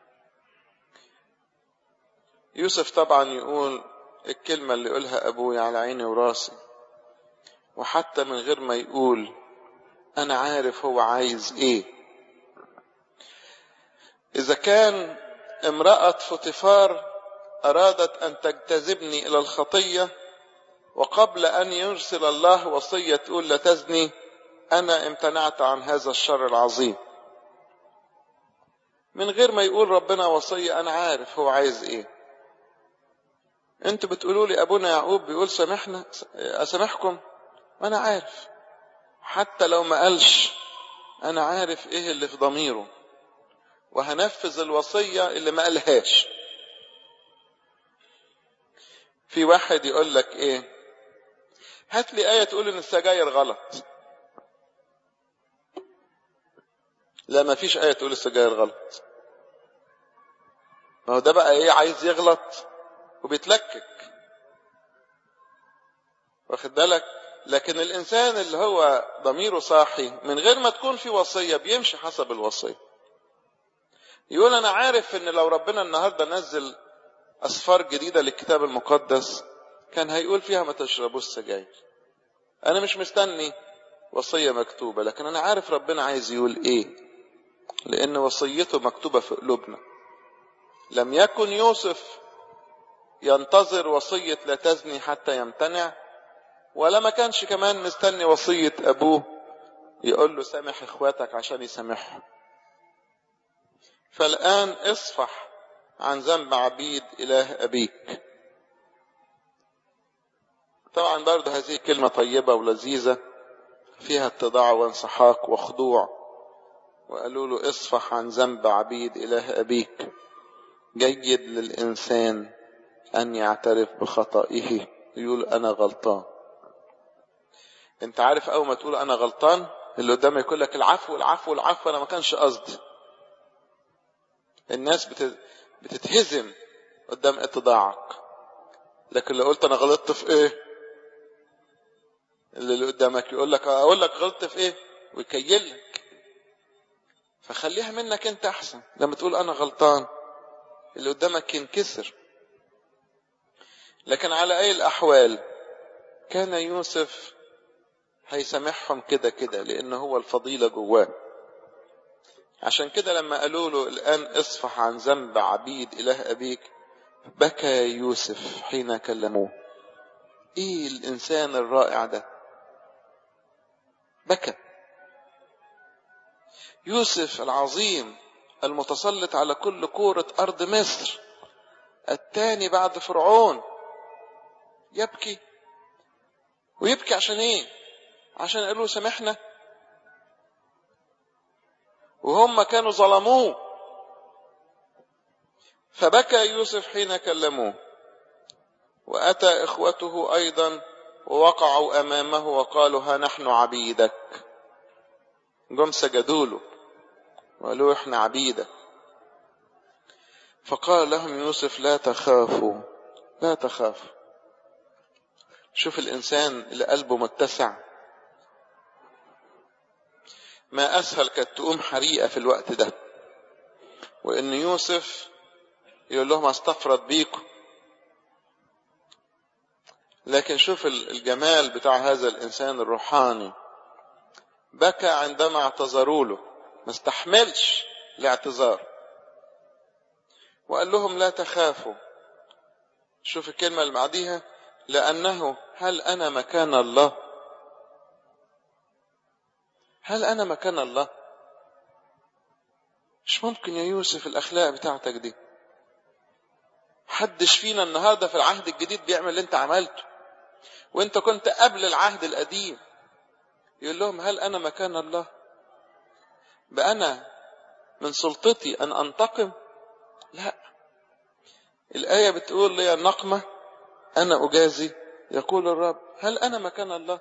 يوسف طبعا يقول الكلمة اللي يقولها أبوي على عيني وراسي وحتى من غير ما يقول أنا عارف هو عايز إيه إذا كان امرأة فطفار أرادت أن تجتذبني إلى الخطية وقبل أن يرسل الله وصية تقول لا تزني أنا امتنعت عن هذا الشر العظيم من غير ما يقول ربنا وصية أنا عارف هو عايز إيه انتوا بتقولوا لي ابونا يعقوب بيقول سامحنا اسامحكم وانا عارف حتى لو ما قالش انا عارف ايه اللي في ضميره وهنفذ الوصية اللي ما قالهاش في واحد يقول لك ايه هات لي آية تقول ان السجاير غلط لا ما فيش آية تقول السجاير غلط ما هو ده بقى ايه عايز يغلط وبيتلكك واخد بالك لكن الانسان اللي هو ضميره صاحي من غير ما تكون في وصيه بيمشي حسب الوصيه يقول انا عارف ان لو ربنا النهارده نزل اسفار جديده للكتاب المقدس كان هيقول فيها ما تشربوش سجاير انا مش مستني وصيه مكتوبه لكن انا عارف ربنا عايز يقول ايه لان وصيته مكتوبه في قلوبنا لم يكن يوسف ينتظر وصية لا تزني حتى يمتنع ولا ما كانش كمان مستني وصية أبوه يقول له سامح إخواتك عشان يسامحهم فالآن اصفح عن ذنب عبيد إله أبيك طبعا برضه هذه كلمة طيبة ولذيذة فيها اتضاع وانسحاق وخضوع وقالوا له اصفح عن ذنب عبيد إله أبيك جيد للإنسان أن يعترف بخطئه يقول أنا غلطان أنت عارف أول ما تقول أنا غلطان اللي قدامك يقول لك العفو العفو العفو أنا ما كانش قصدي الناس بتتهزم قدام اتضاعك لكن لو قلت أنا غلطت في إيه اللي قدامك يقول لك أقول لك غلطت في إيه ويكيلك فخليها منك أنت أحسن لما تقول أنا غلطان اللي قدامك ينكسر لكن على أي الأحوال كان يوسف هيسامحهم كده كده لأن هو الفضيلة جواه عشان كده لما قالوا له الآن اصفح عن ذنب عبيد إله أبيك بكى يوسف حين كلموه ايه الانسان الرائع ده بكى يوسف العظيم المتسلط على كل كورة أرض مصر الثاني بعد فرعون يبكي ويبكي عشان ايه عشان قالوا سامحنا وهم كانوا ظلموه فبكى يوسف حين كلموه وأتى إخوته أيضا ووقعوا أمامه وقالوا ها نحن عبيدك جم سجدوا له وقالوا احنا عبيدك فقال لهم يوسف لا تخافوا لا تخافوا شوف الإنسان اللي قلبه متسع ما أسهل كانت تقوم حريقة في الوقت ده وإن يوسف يقول لهم استفرد بيكم لكن شوف الجمال بتاع هذا الإنسان الروحاني بكى عندما اعتذروا له ما استحملش الاعتذار وقال لهم لا تخافوا شوف الكلمة اللي بعديها لأنه هل أنا مكان الله هل أنا مكان الله مش ممكن يا يوسف الأخلاق بتاعتك دي حدش فينا النهارده في العهد الجديد بيعمل اللي انت عملته وانت كنت قبل العهد القديم يقول لهم هل انا مكان الله بأنا من سلطتي ان انتقم لا الآية بتقول لي النقمة أنا أجازي يقول الرب هل أنا مكان الله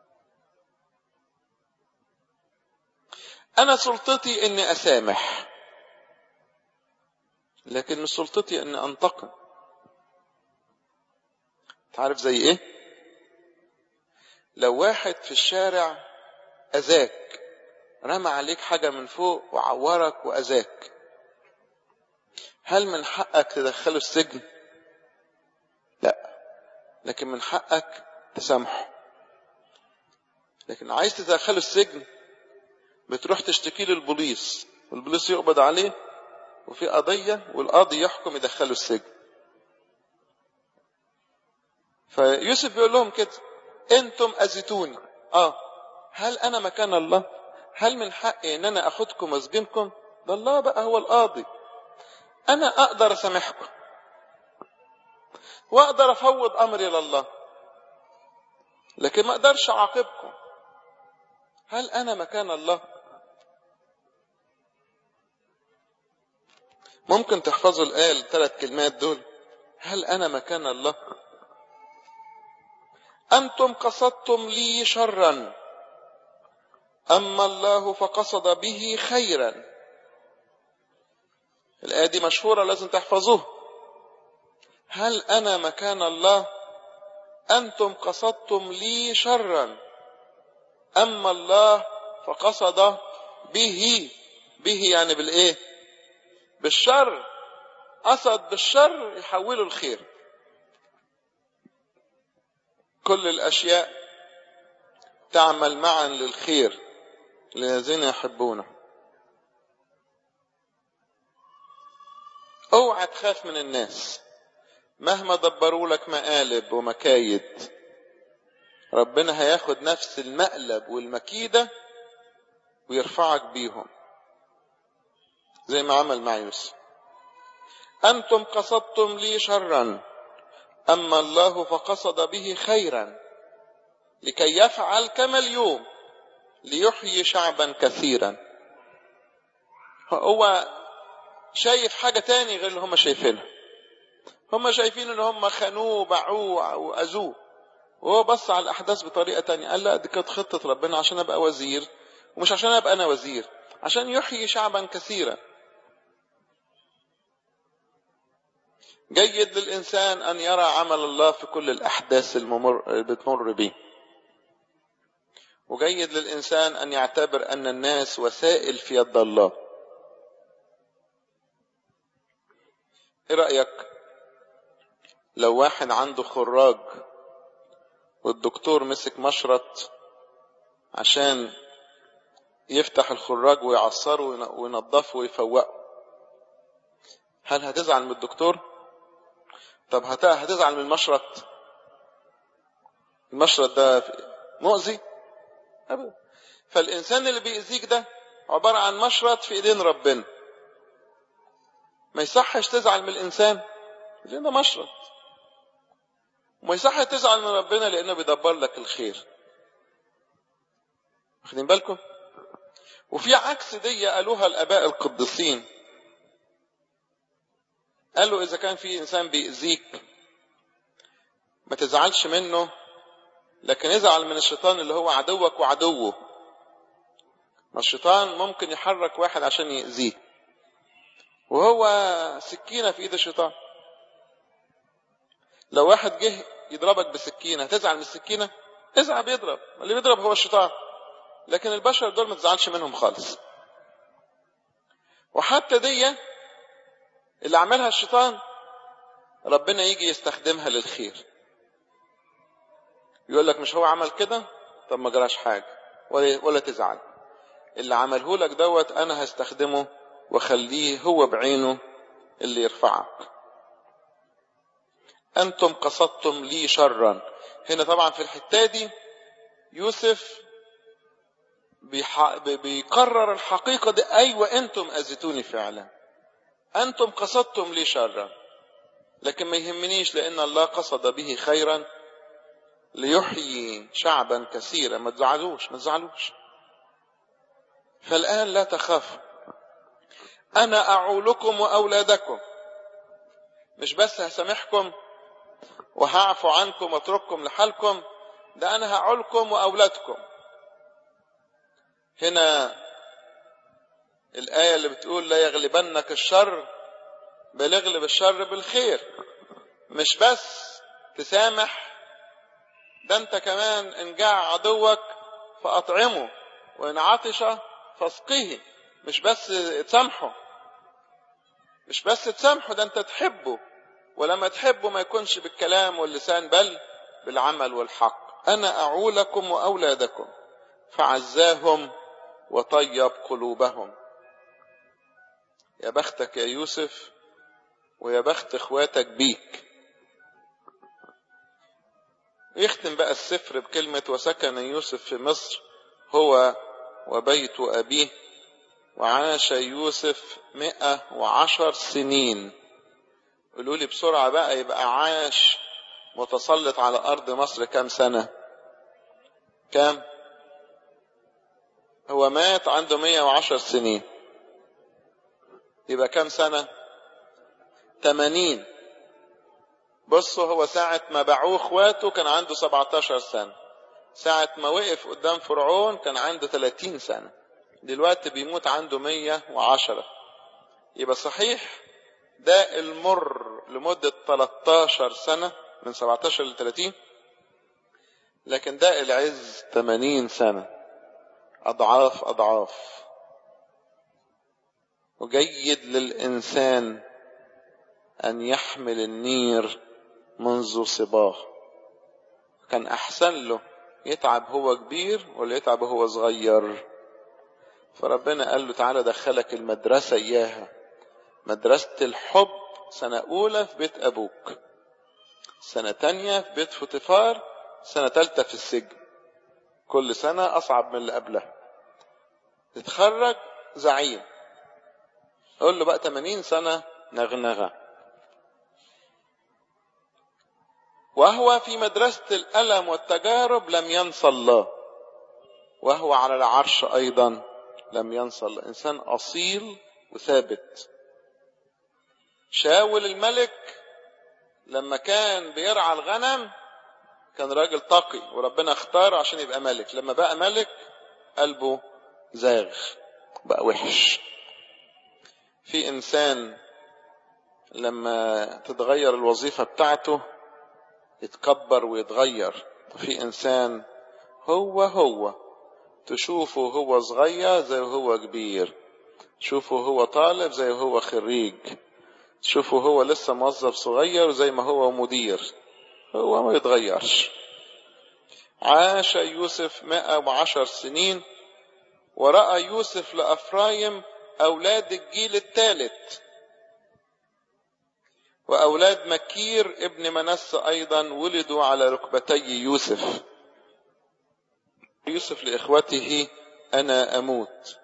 أنا سلطتي إني أسامح لكن مش سلطتي إني أنتقم تعرف زي إيه لو واحد في الشارع أذاك رمى عليك حاجة من فوق وعورك وأذاك هل من حقك تدخله السجن لا لكن من حقك تسامحه لكن عايز تدخله السجن بتروح تشتكي للبوليس والبوليس يقبض عليه وفي قضية والقاضي يحكم يدخله السجن فيوسف بيقول لهم كده انتم اذيتوني اه هل انا مكان الله هل من حقي ان انا اخدكم واسجنكم ده الله بقى هو القاضي انا اقدر اسامحكم واقدر افوض امري لله لكن ما اقدرش اعاقبكم هل انا مكان الله ممكن تحفظوا الآية الثلاث كلمات دول هل أنا مكان الله أنتم قصدتم لي شرا أما الله فقصد به خيرا الآية دي مشهورة لازم تحفظوها هل أنا مكان الله أنتم قصدتم لي شرا أما الله فقصد به به يعني بالإيه بالشر قصد بالشر يحوله الخير كل الأشياء تعمل معا للخير للذين يحبونه اوعى تخاف من الناس مهما دبروا لك مقالب ومكايد ربنا هياخد نفس المقلب والمكيدة ويرفعك بيهم زي ما عمل مع يوسف أنتم قصدتم لي شرا أما الله فقصد به خيرا لكي يفعل كما اليوم ليحيي شعبا كثيرا هو شايف حاجة تاني غير اللي هم شايفينها هم شايفين ان هم خانوه وباعوه واذوه وهو بص على الاحداث بطريقه تانية قال لا دي كانت خطه ربنا عشان ابقى وزير ومش عشان ابقى انا وزير عشان يحيي شعبا كثيرا جيد للإنسان أن يرى عمل الله في كل الأحداث الممر بتمر به وجيد للإنسان أن يعتبر أن الناس وسائل في يد الله إيه رأيك لو واحد عنده خراج والدكتور مسك مشرط عشان يفتح الخراج ويعصره وينظفه ويفوقه هل هتزعل من الدكتور طب هتزعل من المشرط المشرط ده مؤذي أبدا فالإنسان اللي بيأذيك ده عبارة عن مشرط في إيدين ربنا ما يصحش تزعل من الإنسان لأنه مشرط وما يصحش تزعل من ربنا لأنه بيدبر لك الخير واخدين بالكم وفي عكس دي قالوها الآباء القديسين قالوا إذا كان في إنسان بيأذيك ما تزعلش منه لكن ازعل من الشيطان اللي هو عدوك وعدوه ما الشيطان ممكن يحرك واحد عشان يأذيه وهو سكينة في ايد الشيطان لو واحد جه يضربك بسكينة هتزعل من السكينة ازعل بيضرب اللي بيضرب هو الشيطان لكن البشر دول ما تزعلش منهم خالص وحتى دي اللي عملها الشيطان ربنا يجي يستخدمها للخير يقول لك مش هو عمل كده طب ما جراش حاجة ولا, ولا تزعل اللي عمله لك دوت انا هستخدمه وخليه هو بعينه اللي يرفعك انتم قصدتم لي شرا هنا طبعا في الحتة دي يوسف بيح... بيقرر الحقيقة دي ايوه انتم اذيتوني فعلا انتم قصدتم لي شرا لكن ما يهمنيش لان الله قصد به خيرا ليحيي شعبا كثيرا ما تزعلوش ما تزعلوش فالآن لا تخافوا أنا أعولكم وأولادكم مش بس هسامحكم وهعفو عنكم واترككم لحالكم ده أنا هعولكم وأولادكم هنا الآية اللي بتقول لا يغلبنك الشر بل اغلب الشر بالخير مش بس تسامح ده انت كمان ان جاع عدوك فاطعمه وان عطش فاسقيه مش بس تسامحه مش بس تسامحه ده انت تحبه ولما تحبه ما يكونش بالكلام واللسان بل بالعمل والحق انا اعولكم واولادكم فعزاهم وطيب قلوبهم يا بختك يا يوسف ويا بخت اخواتك بيك يختم بقى السفر بكلمة وسكن يوسف في مصر هو وبيت أبيه وعاش يوسف مئة وعشر سنين قولوا لي بسرعة بقى يبقى عاش متسلط على أرض مصر كام سنة كام هو مات عنده مئة وعشر سنين يبقى كام سنة تمانين بصوا هو ساعة ما باعوه اخواته كان عنده 17 سنة ساعة ما وقف قدام فرعون كان عنده 30 سنة دلوقتي بيموت عنده 110 يبقى صحيح ده المر لمدة 13 سنة من 17 ل 30 لكن ده العز 80 سنة أضعاف أضعاف وجيد للإنسان أن يحمل النير منذ صباه كان أحسن له يتعب هو كبير ولا يتعب هو صغير فربنا قال له تعالى دخلك المدرسة إياها مدرسة الحب سنة أولى في بيت أبوك سنة تانية في بيت فوتيفار سنة تالتة في السجن كل سنة أصعب من اللي قبلها تتخرج زعيم قول له بقى 80 سنة نغنغة وهو في مدرسة الألم والتجارب لم ينسى الله وهو على العرش أيضا لم ينسى الله إنسان أصيل وثابت شاول الملك لما كان بيرعى الغنم كان راجل تقي وربنا اختاره عشان يبقى ملك لما بقى ملك قلبه زاغ بقى وحش في انسان لما تتغير الوظيفة بتاعته يتكبر ويتغير في انسان هو هو تشوفه هو صغير زي هو كبير تشوفه هو طالب زي هو خريج تشوفه هو لسه موظف صغير زي ما هو مدير هو ما يتغيرش عاش يوسف مائة وعشر سنين ورأى يوسف لأفرايم أولاد الجيل الثالث وأولاد مكير ابن منس أيضا ولدوا على ركبتي يوسف يوسف لإخوته أنا أموت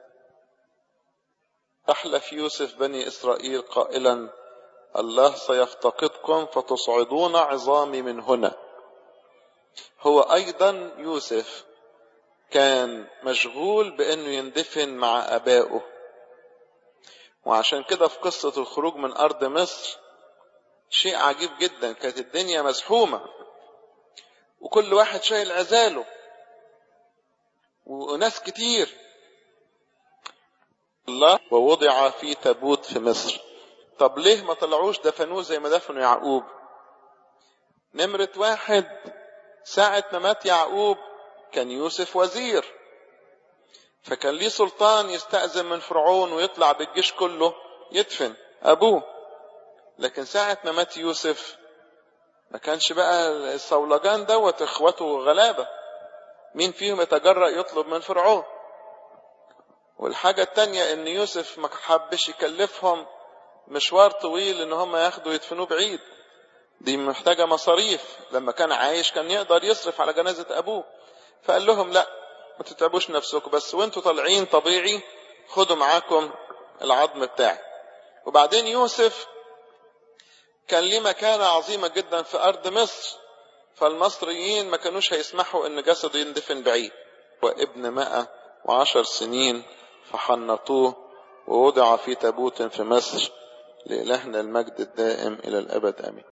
أحلف يوسف بني إسرائيل قائلا الله سيفتقدكم فتصعدون عظامي من هنا هو أيضا يوسف كان مشغول بأنه يندفن مع أبائه وعشان كده في قصة الخروج من أرض مصر شيء عجيب جدا كانت الدنيا مزحومة وكل واحد شايل عزاله وناس كتير الله ووضع في تابوت في مصر طب ليه ما طلعوش دفنوه زي ما دفنوا يعقوب نمرة واحد ساعة ما مات يعقوب كان يوسف وزير فكان ليه سلطان يستأذن من فرعون ويطلع بالجيش كله يدفن أبوه لكن ساعة ما مات يوسف ما كانش بقى الصولجان دوت اخوته غلابة مين فيهم يتجرأ يطلب من فرعون والحاجة التانية ان يوسف ما حبش يكلفهم مشوار طويل ان هم ياخدوا يدفنوه بعيد دي محتاجة مصاريف لما كان عايش كان يقدر يصرف على جنازة ابوه فقال لهم لا ما تتعبوش نفسكم بس وانتوا طالعين طبيعي خدوا معاكم العظم بتاعي وبعدين يوسف كان ليه مكانة عظيمة جدا في أرض مصر فالمصريين ما كانوش هيسمحوا ان جسده يندفن بعيد وابن مائة وعشر سنين فحنطوه ووضع في تابوت في مصر لإلهنا المجد الدائم إلى الأبد آمين